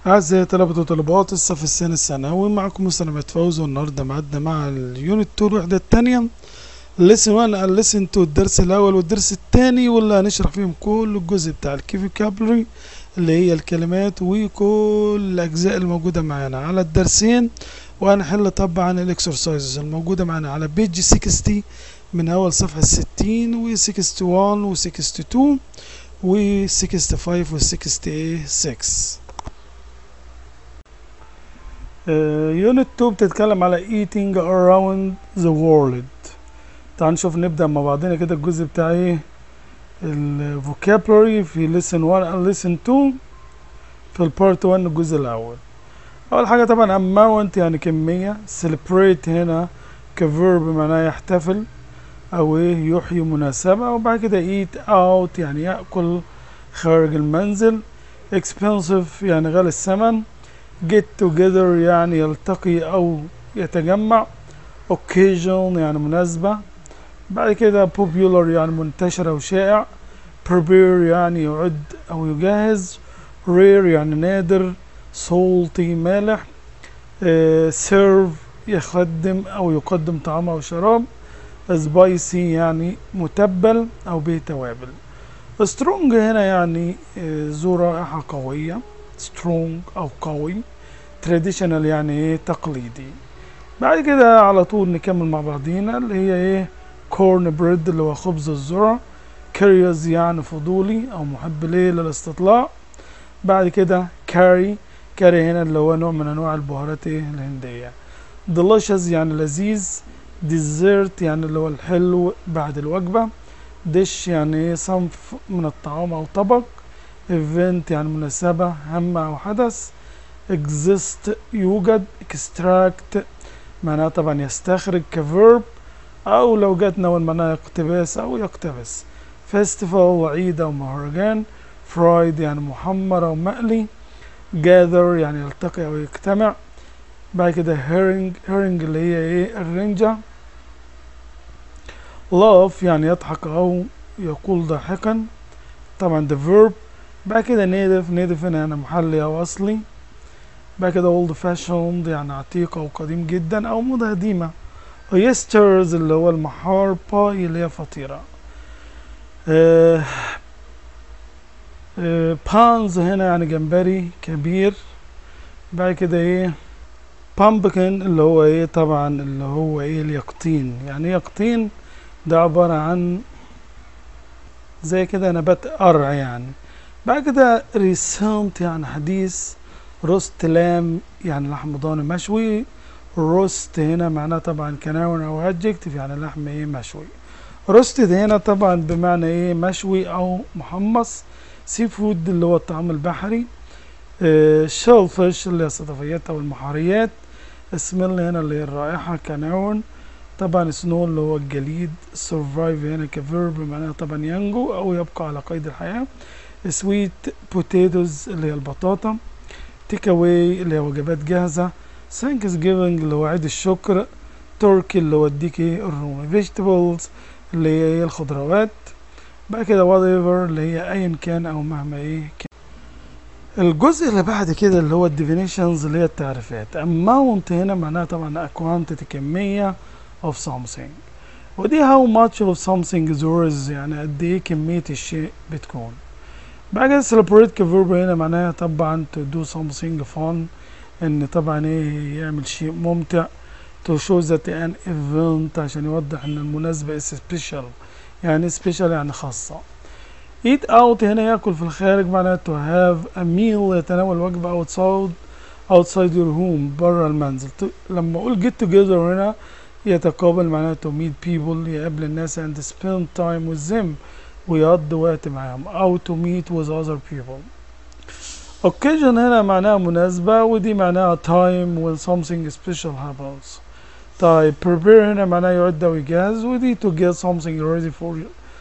أعزائي طلبة وطالبات الصف الثاني الثانوي معكم مستر عماد فوزي والنهاردة معدنا مع اليونت 2 الوحدة التانية لسن 1 قال لسن 2 الدرس الأول والدرس التاني واللي هنشرح فيهم كل الجزء بتاع الكيفيكابلري اللي هي الكلمات وكل الأجزاء الموجودة معانا على الدرسين وهنحل طبعا الإكسرسايزز الموجودة معانا على بيج 60 من أول صفحة 60 و 61 و 62 و 65 و 66 يونت 2 بتتكلم على eating around the world تعال نشوف نبدأ مع بعضنا كده الجزء بتاع ايه الفوكابلري في lesson 1 and lesson 2 في البارت 1 الجزء الأول أول حاجة طبعا amount يعني كمية celebrate هنا كفيرب معناه يحتفل أو ايه يحيي مناسبة وبعد كده eat out يعني يأكل خارج المنزل expensive يعني غالي الثمن get together يعني يلتقي أو يتجمع occasion يعني مناسبة بعد كده popular يعني منتشر أو شائع prepare يعني يعد أو يجهز rare يعني نادر salty مالح uh, serve يخدم أو يقدم طعام أو شراب spicy يعني متبل أو به توابل strong هنا يعني ذو رائحة قوية strong أو قوي traditional يعني ايه تقليدي بعد كده على طول نكمل مع بعضينا اللي هي ايه corn bread اللي هو خبز الذرة curious يعني فضولي أو محب ليه للاستطلاع بعد كده curry curry هنا اللي هو نوع من أنواع البهارات ايه الهندية delicious يعني لذيذ dessert يعني اللي هو الحلو بعد الوجبة dish يعني ايه صنف من الطعام أو طبق event يعني مناسبة هم أو حدث exist يوجد extract معناها طبعا يستخرج كفيرب أو لو جت نون معناها يقتبس أو يقتبس festival عيد أو مهرجان fried يعني محمر أو مقلي gather يعني يلتقي أو يجتمع بعد كده herring herring اللي هي ايه الرنجة laugh يعني يضحك أو يقول ضاحكا طبعا the verb بعد كده native native هنا يعني محلي أو أصلي بعد كده old fashioned يعني عتيق أو قديم جدا أو موضة قديمة ويسترز اللي هو المحار باي اللي هي فطيرة آه آه بانز هنا يعني جمبري كبير بعد كده ايه بامبكن اللي هو ايه طبعا اللي هو ايه اليقطين يعني ايه يقطين ده عبارة عن زي كده نبات قرع يعني بعد كده ريسنت يعني حديث روست لام يعني لحم ضاني مشوي روست هنا معناه طبعا كناون او ادجكتيف يعني لحم ايه مشوي روستد هنا طبعا بمعنى ايه مشوي او محمص سي فود اللي هو الطعام البحري آه شيلفش اللي هي الصدفيات او المحاريات سميل هنا اللي هي الرائحة كناون طبعا سنو اللي هو الجليد سرفايف هنا كفيرب معناها طبعا ينجو او يبقى على قيد الحياة سويت بوتيتوز اللي هي البطاطا تيك اواي اللي هي وجبات جاهزة ثانكس جيفنج اللي هو عيد الشكر تركي اللي هو الديكي الرومي فيجيتابلز اللي هي ايه الخضروات بعد كده وات ايفر اللي هي ايا كان او مهما ايه كان الجزء اللي بعد كده اللي هو الديفينيشنز اللي هي التعريفات amount هنا معناها طبعا quantity كمية of something ودي how much of something is yours يعني قد ايه كمية الشيء بتكون بعد كده celebrate كفيرب هنا معناها طبعا to do something fun ان طبعا ايه يعمل شيء ممتع to show that an event عشان يوضح ان المناسبة is special يعني special يعني خاصة eat out هنا ياكل في الخارج معناها to have a meal يتناول وجبة outside outside your home برا المنزل لما اقول get together هنا يتقابل معناها to meet people يقابل الناس and spend time with them ويقضي وقت معاهم أو to meet with other people occasion هنا معناها مناسبة ودي معناها time when something special happens طيب prepare هنا معناها يعد أو يجهز ودي to get something ready for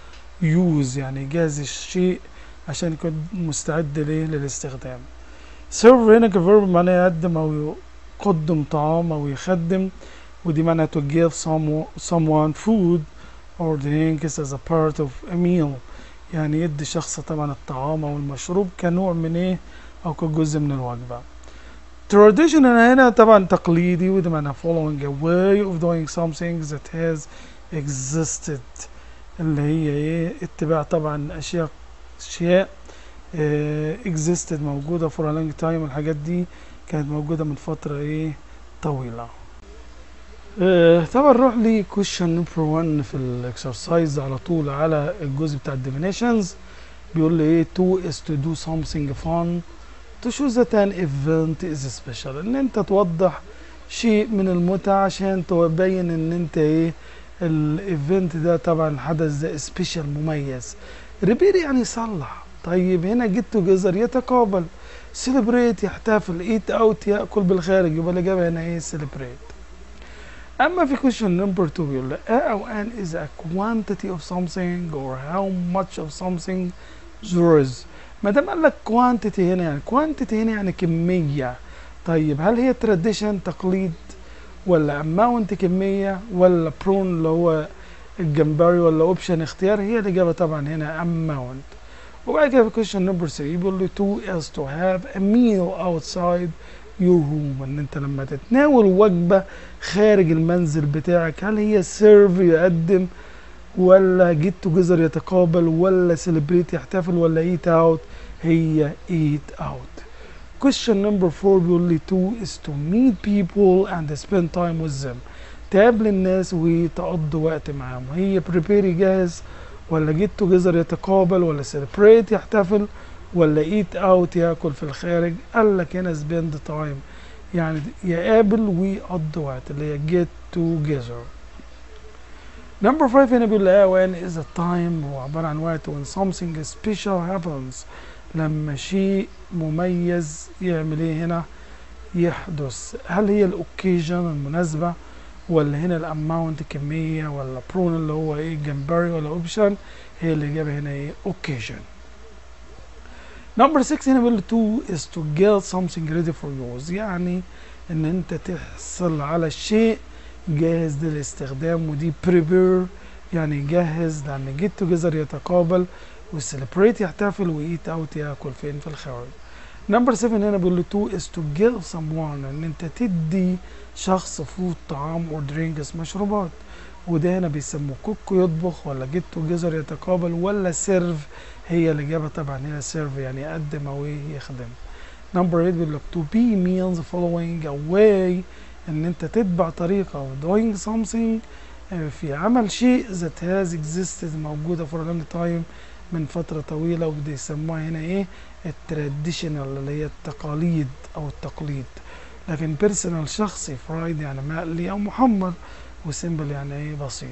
use يعني يجهز الشيء عشان يكون مستعد ليه للاستخدام serve هنا كفيرب معناها يقدم أو يقدم طعام أو يخدم ودي معناها to give some, someone food or drinks as a part of a meal يعني يدي شخص طبعا الطعام او المشروب كنوع من ايه او كجزء من الوجبة traditional هنا طبعا تقليدي وده معنى following a way of doing something that has existed اللي هي ايه اتباع طبعا اشياء اشياء اه existed موجودة for a long time والحاجات دي كانت موجودة من فترة ايه طويلة اه طبعا نروح ل question number 1 في الاكسرسايز على طول على الجزء بتاع الديفينيشنز بيقول لي ايه to is to do something fun to show that an event is special ان انت توضح شيء من المتعة عشان تبين ان انت ايه الايفنت ده طبعا الحدث ده سبيشال مميز ريبير يعني يصلح طيب هنا جيت توجذر يتقابل سيلبريت يحتفل ايت اوت ياكل بالخارج يبقى الاجابه هنا ايه سيلبريت اما في question number 2 بيقول لك a او an is a quantity of something or how much of something there is ما دام قال لك quantity هنا يعني quantity هنا يعني كميه طيب هل هي tradition تقليد ولا amount كميه ولا برون اللي هو الجمبري ولا اوبشن اختيار هي الاجابه طبعا هنا amount وبعد كده في question number 3 بيقول له to is to have a meal outside your room ان انت لما تتناول وجبه خارج المنزل بتاعك هل هي سيرف يقدم ولا جيت توجذر يتقابل ولا سيلبريت يحتفل ولا ايت اوت هي ايت اوت question number 4 بيقول لي to is to meet people and spend time with them تقابل الناس وتقضي وقت معاهم هي prepare يجهز ولا جيت توجذر يتقابل ولا سيلبريت يحتفل ولا ايت اوت ياكل في الخارج قال لك هنا سبيند تايم يعني يقابل ويقضي وقت اللي هي جيت توجذر نمبر 5 هنا بيقول لي وين از a time هو عبارة عن وقت when something special happens لما شيء مميز يعمل ايه هنا يحدث هل هي الاوكيجن المناسبة ولا هنا الاماونت كمية ولا برون اللي هو ايه جمبري ولا اوبشن هي الاجابة هنا ايه اوكيجن نمبر 6 هنا بيقول 2 is to get something ready for use يعني ان انت تحصل على شيء جاهز للاستخدام ودي prepare يعني جاهز لان جيت توجذر يتقابل وسيلبريت يحتفل وايت اوت ياكل فين في الخارج نمبر 7 هنا بيقول له 2 is to give someone ان انت تدي شخص فود طعام or drinks مشروبات وده هنا بيسموه كوكو يطبخ ولا جيت توجذر يتقابل ولا سيرف هي الإجابة طبعا هنا سيرف يعني يقدم أو يخدم نمبر 8 بيقول لك to be means following a way إن أنت تتبع طريقة of doing something في عمل شيء that has existed موجودة for a long time من فترة طويلة وده يسموها هنا إيه التراديشنال اللي هي التقاليد أو التقليد لكن بيرسونال شخصي فرايد يعني مقلي أو محمر وسيمبل يعني إيه بسيط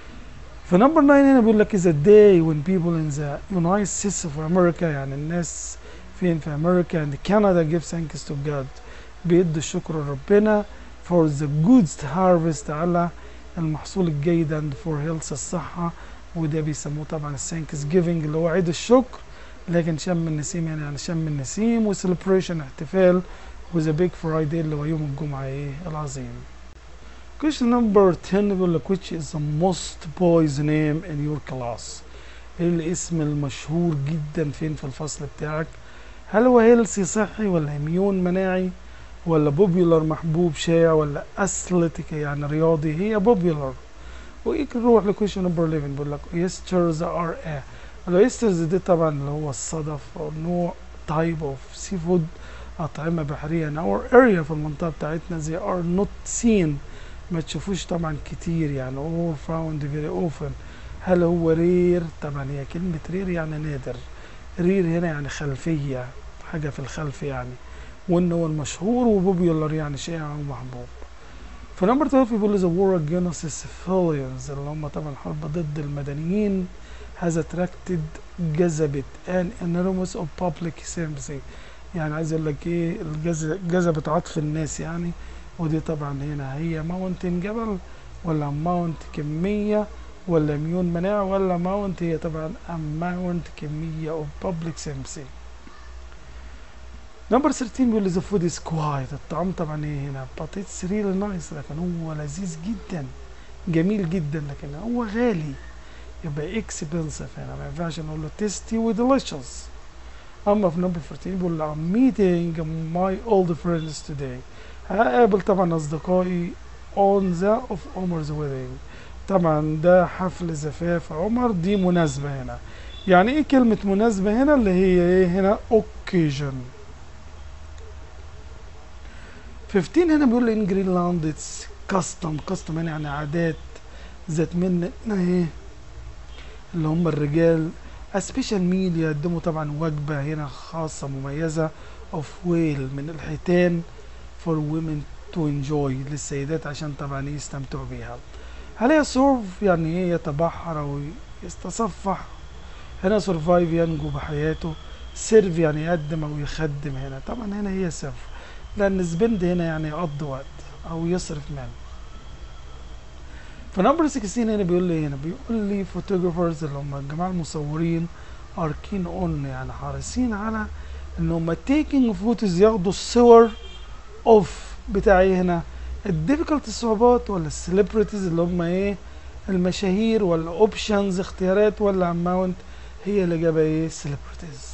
في نمبر 9 هنا بيقول لك is a day when people in the United States of America يعني الناس فين في أمريكا and Canada give thanks to God بيدوا الشكر لربنا for the good harvest على المحصول الجيد and for health الصحة وده بيسموه طبعا الثانكس جيفنج اللي هو عيد الشكر لكن شم النسيم يعني يعني شم النسيم وسليبريشن احتفال وذا بيج فرايداي اللي هو يوم الجمعة ايه العظيم question number 10 بيقول لك which is the most boys name in your class ايه الاسم المشهور جدا فين في الفصل بتاعك هل هو هيلسي صحي ولا اميون مناعي ولا بوبيولار محبوب شائع ولا اثليتيك يعني رياضي هي بوبيولار ويروح لكويشن نمبر 11 بيقول لك يسترز ار ايه الايسترز دي طبعا اللي هو الصدف او نوع تايب اوف سي فود اطعمه بحريه ان اور اريا في المنطقه بتاعتنا زي ار نوت سين ما تشوفوش طبعا كتير يعني اور فاوند فيري اوفن هل هو رير طبعا هي كلمه رير يعني نادر رير هنا يعني خلفيه حاجه في الخلف يعني وان هو المشهور وبوبيولار يعني شائع ومحبوب في نمبر 12 بيقول ذا وور اجينست civilians اللي هم طبعا حرب ضد المدنيين has attracted جذبت an enormous of public sympathy يعني عايز اقول لك ايه جذبت عطف الناس يعني ودي طبعا هنا هي ماونتن جبل ولا ماونت كمية ولا ميون مناعة ولا ماونت هي طبعا اماونت كمية of public sympathy نمبر 13 بيقول لي ذا فود از كوايت الطعام طبعا ايه هنا but it's really nice لكن هو لذيذ جدا جميل جدا لكن هو غالي يبقى expensive هنا ما ينفعش نقول له tasty و delicious اما في نمبر 14 بيقول I'm meeting my old friends today هقابل طبعا اصدقائي on the of Omar's wedding طبعا ده حفل زفاف عمر دي مناسبة هنا يعني ايه كلمة مناسبة هنا اللي هي ايه هنا occasion 15 هنا بيقول ان جرينلاند اتس كاستم كاستم هنا يعني عادات ذات من ايه اللي هم الرجال سبيشال ميل يقدموا طبعا وجبة هنا خاصة مميزة اوف ويل من الحيتان فور women تو انجوي للسيدات عشان طبعا يستمتعوا بيها هل هي سورف يعني ايه يتبحر او يستصفح هنا سرفايف ينجو بحياته سيرف يعني يقدم او يخدم هنا طبعا هنا هي سيرف لان سبند هنا يعني يقضي وقت او يصرف مال فنمبر 16 هنا بيقول لي هنا بيقول لي فوتوغرافرز اللي هم الجماعه المصورين اركين اون يعني حريصين على ان هم تيكينج فوتوز ياخدوا الصور اوف بتاعي هنا الديفيكولت الصعوبات ولا السليبرتيز اللي هم ايه المشاهير ولا اوبشنز اختيارات ولا اماونت هي اللي جابها ايه سليبرتيز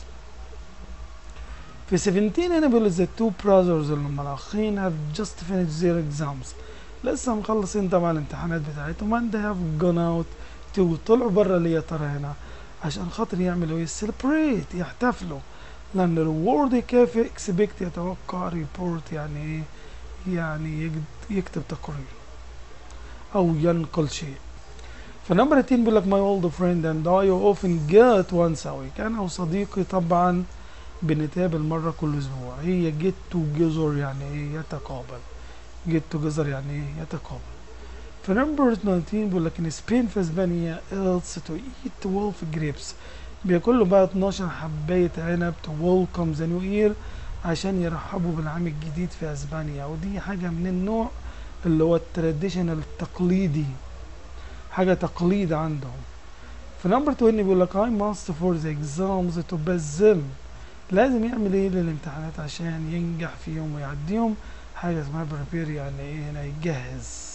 في 17 هنا بيقول ذا تو براذرز اللي هم الاخين هاف جاست فينيش زير اكزامز لسه مخلصين طبعا الامتحانات بتاعتهم and they have gone out to طلعوا بره اللي يا ترى هنا عشان خاطر يعملوا ايه سيلبريت يحتفلوا لان الريورد يكافئ اكسبكت يتوقع ريبورت يعني ايه يعني يكتب تقرير او ينقل شيء فنمبر 10 بيقول لك my old friend and I often get once a week انا وصديقي طبعا بنتقابل مرة كل اسبوع هي get together يعني ايه يتقابل get together يعني ايه يتقابل فنمبر 19 بيقول لك in Spain في اسبانيا else to eat wolf grapes بياكلوا بقى 12 حباية عنب to welcome the new year عشان يرحبوا بالعام الجديد في اسبانيا ودي حاجة من النوع اللي هو التراديشنال التقليدي حاجة تقليد عندهم في نمبر 20 بيقول لك I must for the exams to pass them لازم يعمل ايه للامتحانات عشان ينجح فيهم ويعديهم حاجة اسمها prepare يعني ايه هنا يجهز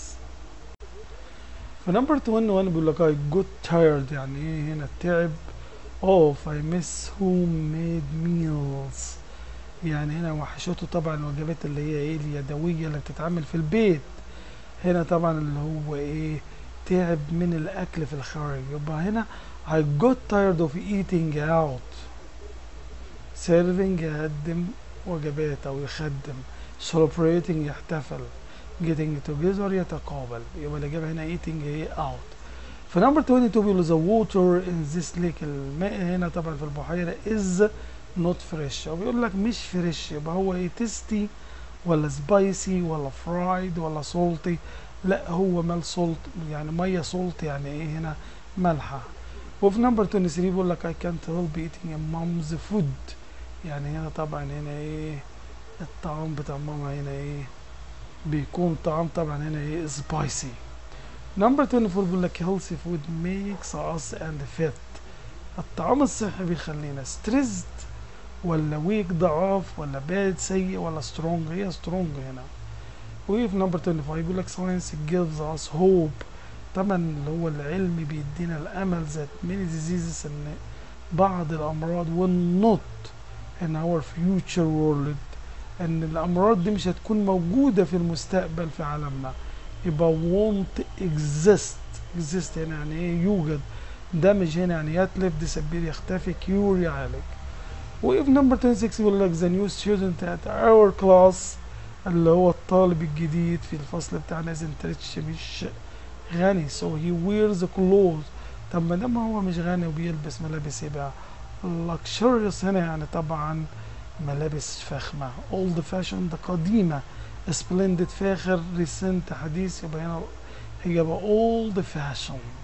في نمبر 21 بيقول لك I got tired يعني ايه هنا تعب of I miss homemade meals يعني هنا وحشته طبعا الوجبات اللي هي ايه اليدوية اللي بتتعمل في البيت هنا طبعا اللي هو ايه تعب من الاكل في الخارج يبقى هنا I got tired of eating out serving يقدم وجبات او يخدم celebrating يحتفل getting together يتقابل يبقى الإجابة هنا eating هي out في نمبر 22 بيقول the water in this lake الماء هنا طبعا في البحيرة is not fresh هو بيقول لك مش فريش يبقى هو ايه تيستي ولا سبايسي ولا فرايد ولا سولتي لا هو مال سولت يعني ميه سولت يعني ايه هنا مالحه وفي نمبر 23 بيقول لك I can't help eating a mom's food يعني هنا طبعا هنا ايه الطعام بتاع ماما هنا ايه بيكون طعام طبعا هنا ايه سبايسي نمبر 24 بيقول لك healthy food makes us and fit الطعام الصحي بيخلينا stressed ولا ويك ضعاف ولا باد سيء ولا سترونج هي سترونج هنا وفي نمبر 25 بيقول لك science gives us hope طبعا اللي هو العلم بيدينا الامل ذات many diseases ان بعض الامراض will not in our future world ان الامراض دي مش هتكون موجودة في المستقبل في عالمنا يبقى won't exist exist هنا يعني ايه يوجد دمج هنا يعني يتلف disappear يختفي كيور يعالج وفي نمبر 26 بيقول لك the new student at our class اللي هو الطالب الجديد في الفصل بتاعنا isn't rich مش غني so he wears clothes طب ما دام هو مش غني وبيلبس ملابس يبقى luxurious هنا يعني طبعا ملابس فاخمة old fashioned قديمة splendid فاخر recent حديث يبقى هنا إجابة old fashioned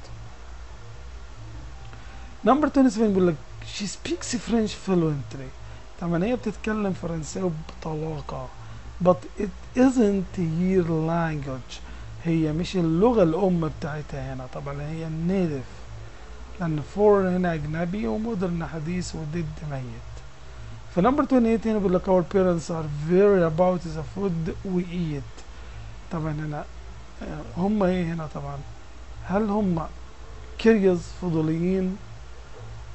نمبر 27 بيقول لك she speaks French fluently طبعا هي بتتكلم فرنساوي بطلاقة but it isn't her language هي مش اللغة الأم بتاعتها هنا طبعا هي النيتف لأن فور هنا أجنبي ومودرن حديث وضد ميت في نمبر 28 هنا بيقول لك our parents are very about the food we eat طبعا هنا هم ايه هنا طبعا هل هم كيريوس فضوليين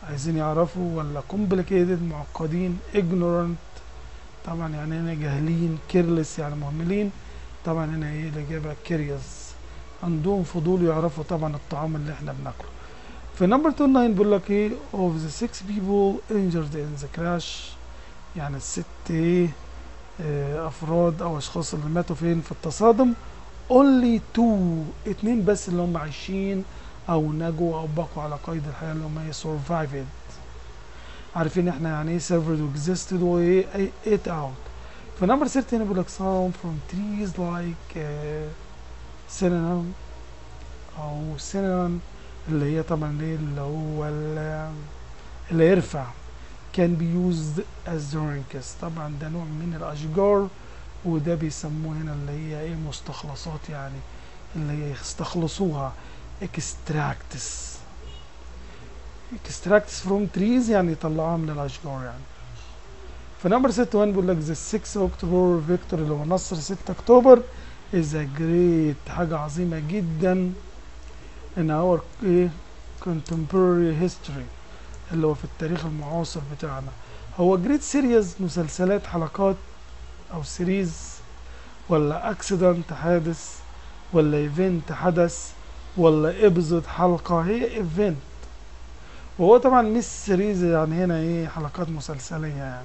عايزين يعرفوا ولا complicated معقدين ignorant طبعا يعني هنا جاهلين careless يعني مهملين طبعا هنا ايه الإجابة curious عندهم فضول يعرفوا طبعا الطعام اللي احنا بناكله في نمبر 29 بيقول لك ايه of the six people injured in the crash يعني الست ايه آه، افراد او اشخاص اللي ماتوا فين في التصادم only two اتنين بس اللي هم عايشين او نجوا او بقوا على قيد الحياه اللي هم ايه survived عارفين احنا يعني ايه served و existed وايه ايه it out في نمبر 30 هنا بيقول لك sound from trees like uh, synonym او synonym اللي هي طبعا ايه اللي هو ال- اللي يرفع can be used as drinks طبعا ده نوع من الاشجار وده بيسموه هنا اللي هي ايه مستخلصات يعني اللي هي يستخلصوها extracts extracts from trees يعني يطلعوها من الاشجار يعني في نمبر 61 بيقول لك the 6 اكتوبر فيكتور اللي هو نصر 6 اكتوبر is a great حاجة عظيمة جدا in our ايه contemporary history اللي هو في التاريخ المعاصر بتاعنا هو جريت سيريز مسلسلات حلقات او سيريز ولا اكسيدنت حادث ولا ايفنت حدث ولا ابزود حلقة هي ايفنت وهو طبعا مش سيريز يعني هنا ايه حلقات مسلسلية يعني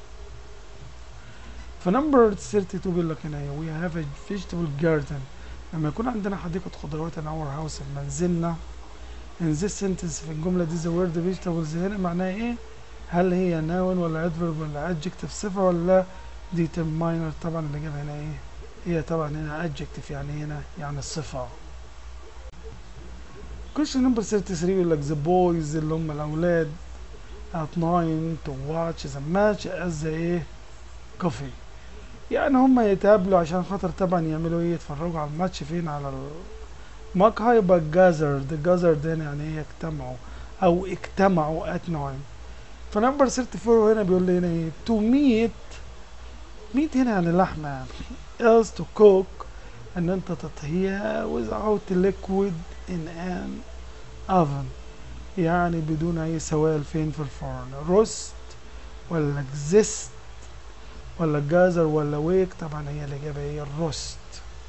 فنمبر 32 بيقول لك هنا we have a vegetable garden لما يكون عندنا حديقة خضروات in our house في منزلنا in this sentence في الجملة دي the word vegetables هنا معناها ايه هل هي noun ولا adverb ولا adjective صفة ولا determiner طبعا اللي جاب هنا ايه هي طبعا هنا adjective يعني هنا يعني الصفة question number 33 يقول لك the boys اللي هم الأولاد at night to watch the match as the ايه coffee يعني هم يتقابلوا عشان خاطر طبعا يعملوا ايه يتفرجوا على الماتش فين على المقهى يبقى جازرد جازرد هنا يعني ايه يجتمعوا او اجتمعوا at night فنمبر 34 هنا بيقول لي هنا ايه to meet meat هنا يعني لحمة يعني else to cook ان انت تطهيها without liquid in an oven يعني بدون اي سوائل فين في الفرن روست ولا exist ولا جازر ولا ويك طبعا هي الإجابة هي الروست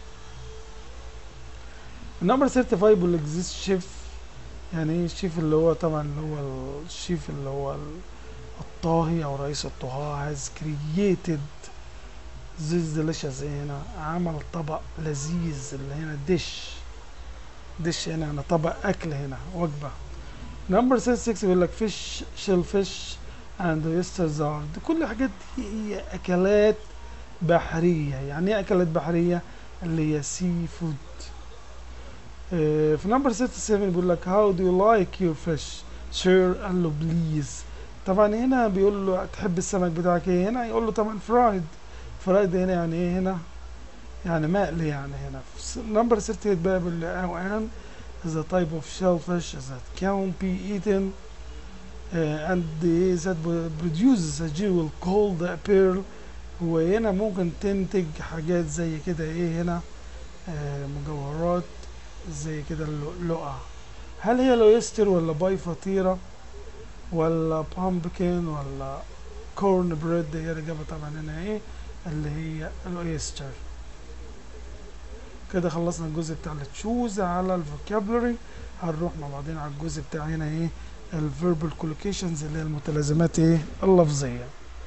النمبر 35 بيقول exist شيف يعني ايه الشيف اللي هو طبعا اللي هو الشيف اللي هو الطاهي او رئيس الطهاة has created this delicious ايه هنا عمل طبق لذيذ اللي هنا ديش ديش هنا هنا طبق اكل هنا وجبة نمبر 66 بيقول لك فيش شيل فيش اند oysters are دي كل الحاجات دي هي اكلات بحرية يعني ايه اكلات بحرية اللي هي سي فود في نمبر 67 بيقول لك how do you like your fish sure قال له بليز طبعا هنا بيقول له تحب السمك بتاعك ايه هنا يقول له طبعا فرايد فرايد هنا يعني ايه هنا يعني مقلي يعني هنا نمبر 68 بقى بيقول لي او ان is a type of shellfish that can be eaten uh, and that produces a jewel called a pearl وهنا ممكن تنتج حاجات زي كده ايه هنا آه مجوهرات زي كده اللؤلؤة هل هي لويستر ولا باي فطيرة ولا بامبكن ولا كورن بريد هي الإجابة طبعا هنا ايه اللي هي الاويستر كده خلصنا الجزء بتاع التشوز على الفوكابلري هنروح مع بعضنا على الجزء بتاع هنا ايه الفيربال كولوكيشنز اللي هي المتلازمات ايه اللفظيه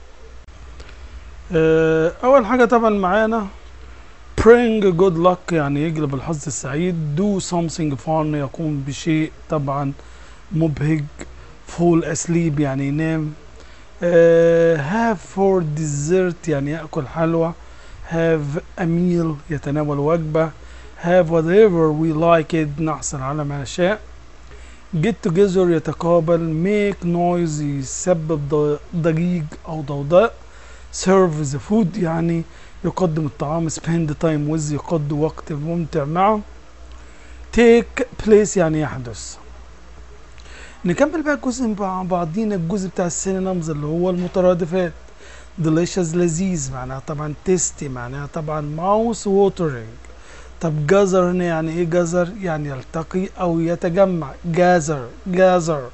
اه اول حاجه طبعا معانا bring good luck يعني يجلب الحظ السعيد do something fun يقوم بشيء طبعا مبهج fall asleep يعني ينام uh, have for dessert يعني يأكل حلوى have a meal يتناول وجبة have whatever we like it نحصل على ما نشاء get together يتقابل make noise يسبب ضجيج أو ضوضاء serve the food يعني يقدم الطعام spend time with يقضي وقت ممتع معه take place يعني يحدث نكمل بقى الجزء مع بعضينا الجزء بتاع السينونيمز اللي هو المترادفات delicious لذيذ معناها طبعا tasty معناها طبعا mouth watering طب جزر هنا يعني ايه جزر يعني يلتقي او يتجمع جازر جازر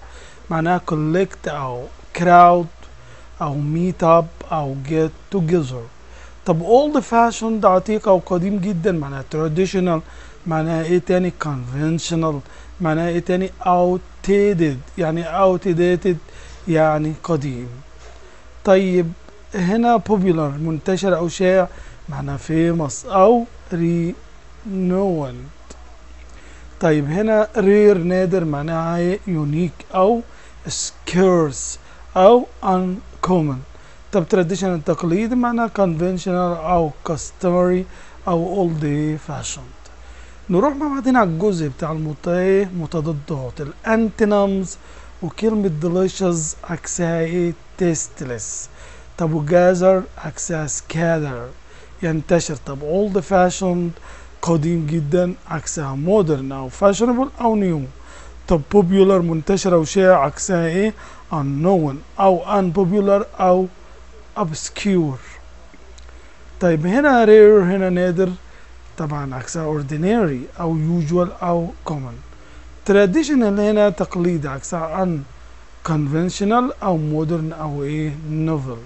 معناها collect أو crowd أو meet up أو get together طب old fashioned عتيق أو قديم جدا معناها traditional معناها ايه تاني conventional معناها ايه تاني outdated يعني outdated يعني قديم طيب هنا popular منتشر أو شائع معناها famous أو renowned طيب هنا rare نادر معناها ايه unique أو scarce أو uncommon طب traditional تقليدي معناها conventional أو customary أو old fashioned نروح مع بعضنا على الجزء بتاع المت- متضادات الانتونيمز وكلمة delicious عكسها ايه tasteless طب وجازر عكسها scatter ينتشر طب old fashioned قديم جدا عكسها modern او fashionable او new طب popular منتشر او شائع عكسها ايه unknown او unpopular او obscure طيب هنا rare هنا نادر طبعا عكسها ordinary او usual او common traditional هنا تقليد عكسها unconventional او modern او ايه novel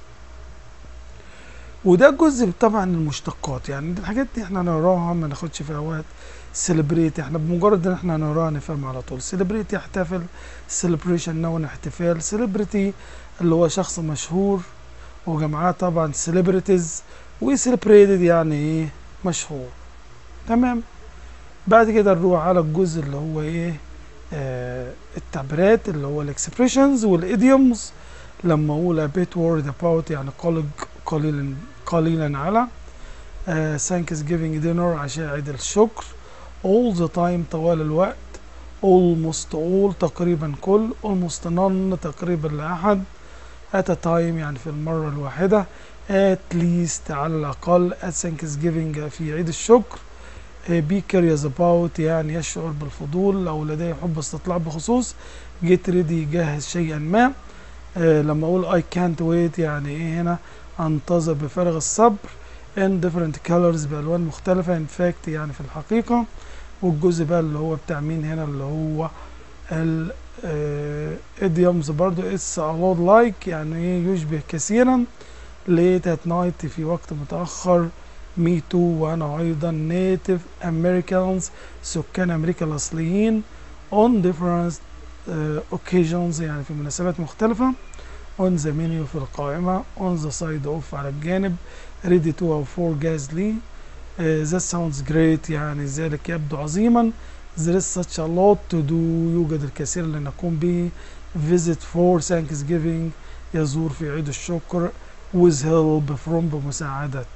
وده جزء طبعا المشتقات يعني الحاجات دي احنا نقراها ما ناخدش في اوقات سيلبريت احنا بمجرد ان احنا نقراها نفهم على طول سيلبريت يحتفل سيلبريشن نون احتفال سيلبرتي اللي هو شخص مشهور وجمعاه طبعا سيلبرتيز وسيلبريتد يعني ايه مشهور تمام بعد كده نروح على الجزء اللي هو ايه آه التعبيرات اللي هو الاكسبريشنز والايديومز لما اقول a bit worried about يعني قلق قليلا قليلا على آه Thanksgiving dinner عشاء عيد الشكر all the time طوال الوقت almost all تقريبا كل almost none تقريبا لأحد at a time يعني في المرة الواحدة at least على الأقل at Thanksgiving في عيد الشكر آه be curious about يعني يشعر بالفضول أو لديه حب استطلاع بخصوص get ready جهز شيئا ما آه لما أقول I can't wait يعني إيه هنا أنتظر بفارغ الصبر in different colors بألوان مختلفة in fact يعني في الحقيقة والجزء بقى اللي هو بتاع مين هنا اللي هو ال idioms برضو it's a lot like يعني ايه يشبه كثيرا late at night في وقت متأخر me too وأنا أيضا native Americans سكان أمريكا الأصليين on different uh, occasions يعني في مناسبات مختلفة on the menu في القائمة on the side of على الجانب ready to أو for جاهز لي uh, that sounds great يعني ذلك يبدو عظيما there is such a lot to do يوجد الكثير لنقوم به visit for Thanksgiving يزور في عيد الشكر with help from بمساعدة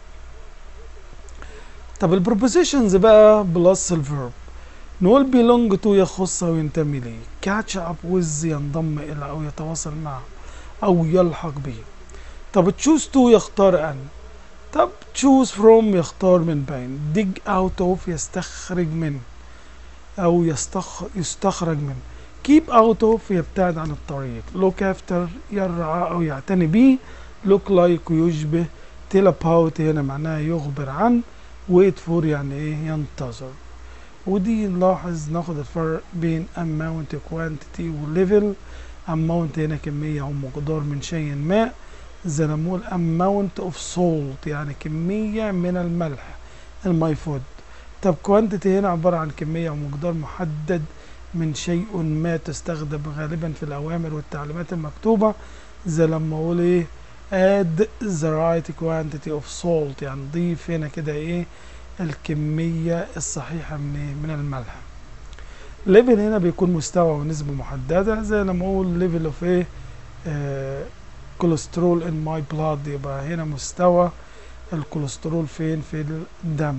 طب البروبوزيشنز بقى بلس الفيرب نقول belong to يخص أو ينتمي ليه catch up with ينضم إلى أو يتواصل معه أو يلحق به طب choose to يختار أن طب choose from يختار من بين dig out of يستخرج من أو يستخ... يستخرج من keep out of يبتعد عن الطريق look after يرعى أو يعتني به look like ويشبه tell about هنا معناها يخبر عن wait for يعني إيه ينتظر ودي نلاحظ ناخد الفرق بين amount quantity و level amount هنا كمية أو مقدار من شيء ما زي ما نقول amount of salt يعني كمية من الملح الماي فود طب quantity هنا عبارة عن كمية أو مقدار محدد من شيء ما تستخدم غالبا في الأوامر والتعليمات المكتوبة زي لما أقول إيه add the right quantity of salt يعني ضيف هنا كده إيه الكمية الصحيحة من إيه من الملح ليفل هنا بيكون مستوى ونسبة محددة زي لما أقول ليفل اوف إيه آه كوليسترول in my blood يبقى هنا مستوى الكوليسترول فين في الدم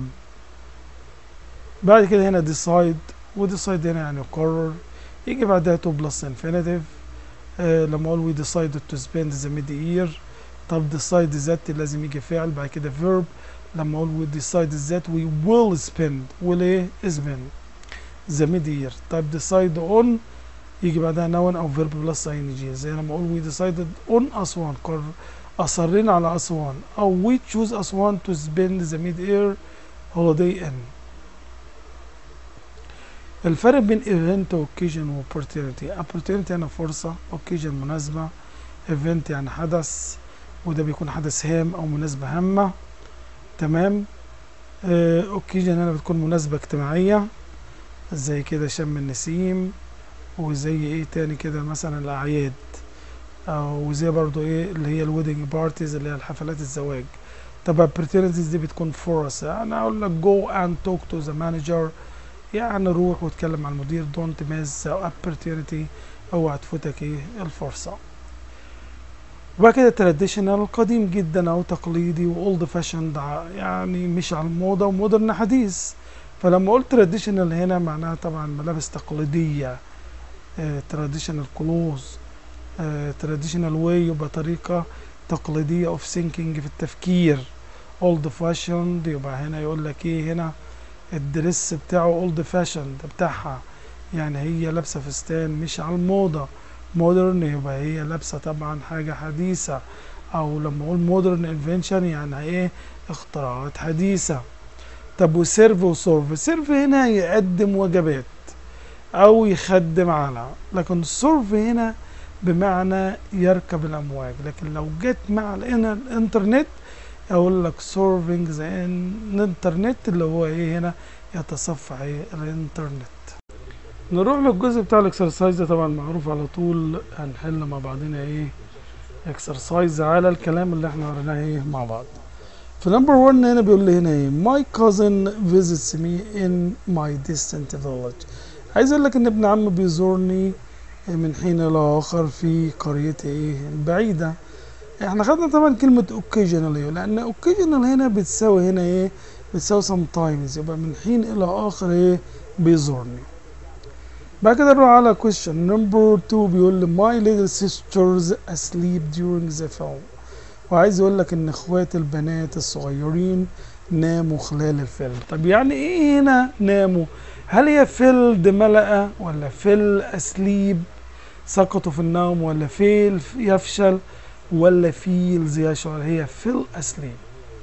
بعد كده هنا decide وديسايد هنا يعني يقرر يجي بعدها تو بلس infinitive آه لما اقول we decided to spend the mid year طب decide ذات لازم يجي فعل بعد كده verb لما اقول we decide ذات we will spend will ايه spend the mid year طب decide on يجي بعدها noun او verb بلس ing زي لما اقول we decided on أسوان قرر أصرينا على أسوان أو we choose أسوان to spend the mid year holiday in الفرق بين event و occasion و opportunity opportunity يعني فرصة occasion مناسبة event يعني حدث وده بيكون حدث هام أو مناسبة هامة تمام آه occasion هنا بتكون مناسبة اجتماعية زي كده شم النسيم وزي ايه تاني كده مثلا الأعياد أو زي برضو ايه اللي هي الويدنج بارتيز اللي هي الحفلات الزواج طب opportunities دي بتكون فرص يعني أقول لك go and talk to the manager يعني روح واتكلم مع المدير don't miss the opportunity اوعى تفوتك ايه الفرصة وبعد كده traditional قديم جدا او تقليدي و old fashioned يعني مش على الموضة ومودرن حديث فلما قلت traditional هنا معناها طبعا ملابس تقليدية آه traditional clothes آه traditional way يبقى طريقة تقليدية of thinking في التفكير old fashioned يبقى هنا يقول لك ايه هنا الدرس بتاعه اولد فاشند بتاعها يعني هي لابسه فستان مش على الموضه مودرن يبقى هي لابسه طبعا حاجه حديثه او لما اقول مودرن انفنشن يعني ايه اختراعات حديثه طب وسيرف وسورف سيرف هنا يقدم وجبات او يخدم على لكن السورف هنا بمعنى يركب الامواج لكن لو جت مع الانترنت اقول لك سورفنج زي الانترنت اللي هو ايه هنا يتصفح ايه الانترنت نروح للجزء بتاع الاكسرسايز ده طبعا معروف على طول هنحل مع بعضنا ايه اكسرسايز على الكلام اللي احنا قريناه ايه مع بعض في نمبر 1 هنا بيقول لي هنا ايه my cousin visits me in my distant village عايز اقول لك ان ابن عمي بيزورني من حين لاخر في قريتي ايه بعيده احنا خدنا طبعا كلمة occasionally لأن occasional هنا بتساوي هنا ايه بتساوي sometimes يبقى من حين إلى آخر ايه بيزورني بعد كده نروح على question number 2 بيقول لي my little sisters asleep during the film وعايز يقول لك ان اخوات البنات الصغيرين ناموا خلال الفيلم طب يعني ايه هنا ناموا هل هي فيلد ملأ ولا فيل اسليب سقطوا في النوم ولا فيل يفشل ولا فيلز يشعر هي فيل اسليب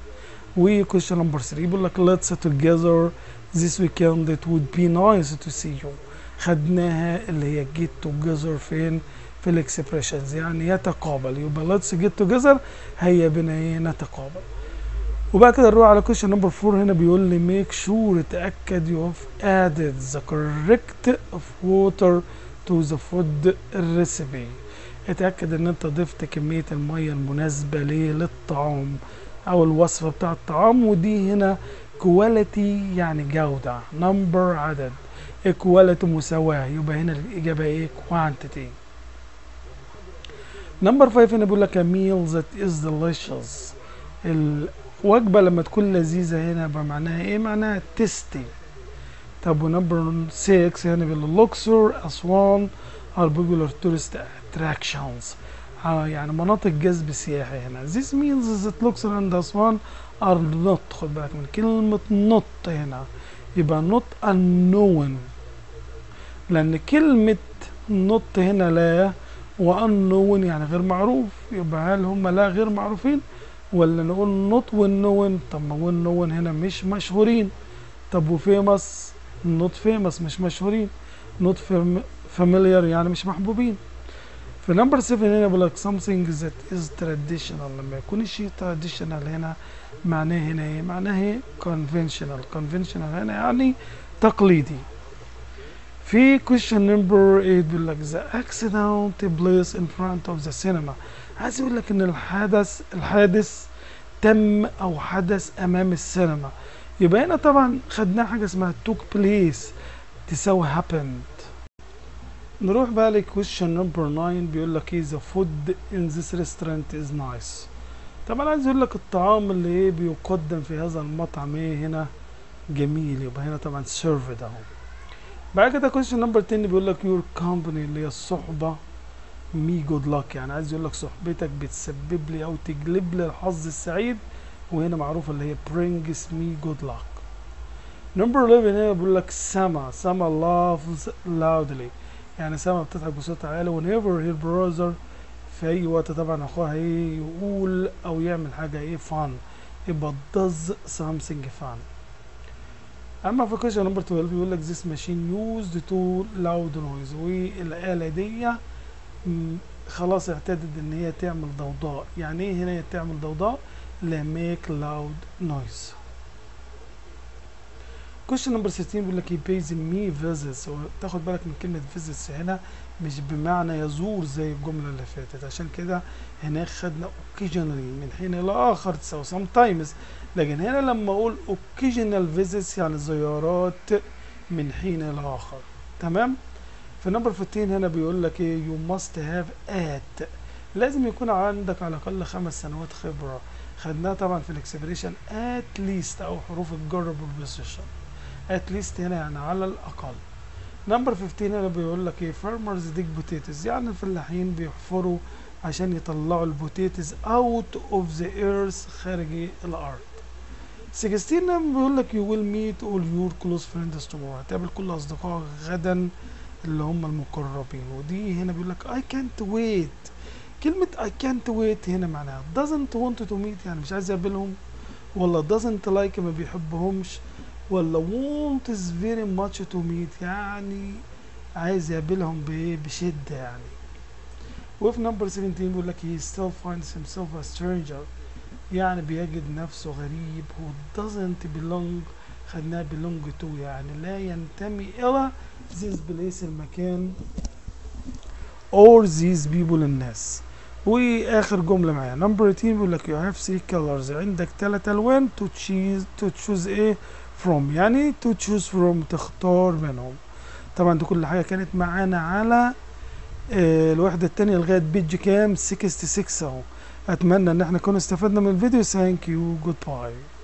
وكويشن نمبر 3 بيقول لك let's together this weekend it would be nice to see you خدناها اللي هي get together فين في الاكسبريشنز يعني يتقابل يبقى let's get together هي بنا ايه نتقابل وبعد كده نروح على كويشن نمبر 4 هنا بيقول لي make sure اتاكد you have added the correct of water to the food recipe اتأكد ان انت ضفت كمية المية المناسبة ليه للطعام او الوصفة بتاع الطعام ودي هنا كواليتي يعني جودة نمبر عدد equality مساواة يبقى هنا الإجابة ايه quantity نمبر 5 هنا بيقول لك a meal that is delicious الوجبة لما تكون لذيذة هنا يبقى معناها ايه معناها tasty طب ونمبر 6 هنا بيقول لوكسور أسوان are popular tourist attractions آه يعني مناطق جذب سياحي هنا this means that Luxor and Aswan are not خد بالك من كلمة not هنا يبقى not unknown لأن كلمة not هنا لا وunknown يعني غير معروف يبقى هل هم لا غير معروفين ولا نقول not unknown طب ما unknown هنا مش مشهورين طب وفيمس not famous مش مشهورين not familiar يعني مش محبوبين في نمبر 7 هنا بيقول لك something that is traditional لما يكون الشيء traditional هنا معناه هنا ايه؟ معناه ايه؟ conventional conventional هنا يعني تقليدي في question number 8 بيقول لك the accident place in front of the cinema عايز يقول لك ان الحدث الحادث تم او حدث امام السينما يبقى هنا طبعا خدنا حاجه اسمها took place تساوي happened نروح بقى لكويشن نمبر 9 بيقول لك ايه the food in this restaurant is nice طبعا عايز يقول لك الطعام اللي ايه بيقدم في هذا المطعم ايه هنا جميل يبقى هنا طبعا served اهو بعد كده كويشن نمبر 10 بيقول لك your company اللي هي الصحبة مي جود luck يعني عايز يقول لك صحبتك بتسبب لي او تجلب لي الحظ السعيد وهنا معروفة اللي هي brings me good luck نمبر 11 هنا بيقول لك سما سما loves loudly يعني سما بتضحك بصوت عالي whenever her brother في اي وقت طبعا اخوها ايه يقول او يعمل حاجة ايه fun يبقى does something fun اما في question نمبر 12 بيقول لك this machine used to loud noise والآلة دي م، خلاص اعتادت ان هي تعمل ضوضاء يعني ايه هنا هي تعمل ضوضاء لا make loud noise question نمبر 16 بيقول لك he pays me visits تاخد بالك من كلمة visits هنا مش بمعنى يزور زي الجملة اللي فاتت عشان كده هناك خدنا occasionally من حين إلى آخر تساوي sometimes لكن هنا لما أقول occasional visits يعني زيارات من حين إلى آخر تمام في نمبر 15 هنا بيقول لك ايه you must have at لازم يكون عندك على الأقل خمس سنوات خبرة خدناها طبعا في الاكسبريشن at least أو حروف الجر بالبوزيشن at least هنا يعني على الأقل نمبر 15 هنا بيقول لك ايه farmers dig potatoes يعني الفلاحين بيحفروا عشان يطلعوا البوتيتز out of the earth خارج الأرض 16 هنا بيقول لك you will meet all your close friends tomorrow هتقابل كل أصدقائك غدا اللي هم المقربين ودي هنا بيقول لك I can't wait كلمة I can't wait هنا معناها doesn't want to meet يعني مش عايز يقابلهم ولا doesn't like ما بيحبهمش ولا want is very much to meet يعني عايز يقابلهم بإيه بشدة يعني وفي نمبر 17 بيقول لك he still finds himself a stranger يعني بيجد نفسه غريب who doesn't belong خدناه belong to يعني لا ينتمي إلى this place المكان or these people الناس واخر جمله معايا نمبر 18 بيقول لك you have three colors عندك ثلاث الوان to choose to choose ايه from يعني to choose from تختار منهم طبعا دي كل حاجه كانت معانا على آه الوحده الثانيه لغايه بيج كام 66 اهو اتمنى ان احنا نكون استفدنا من الفيديو ثانك يو جود باي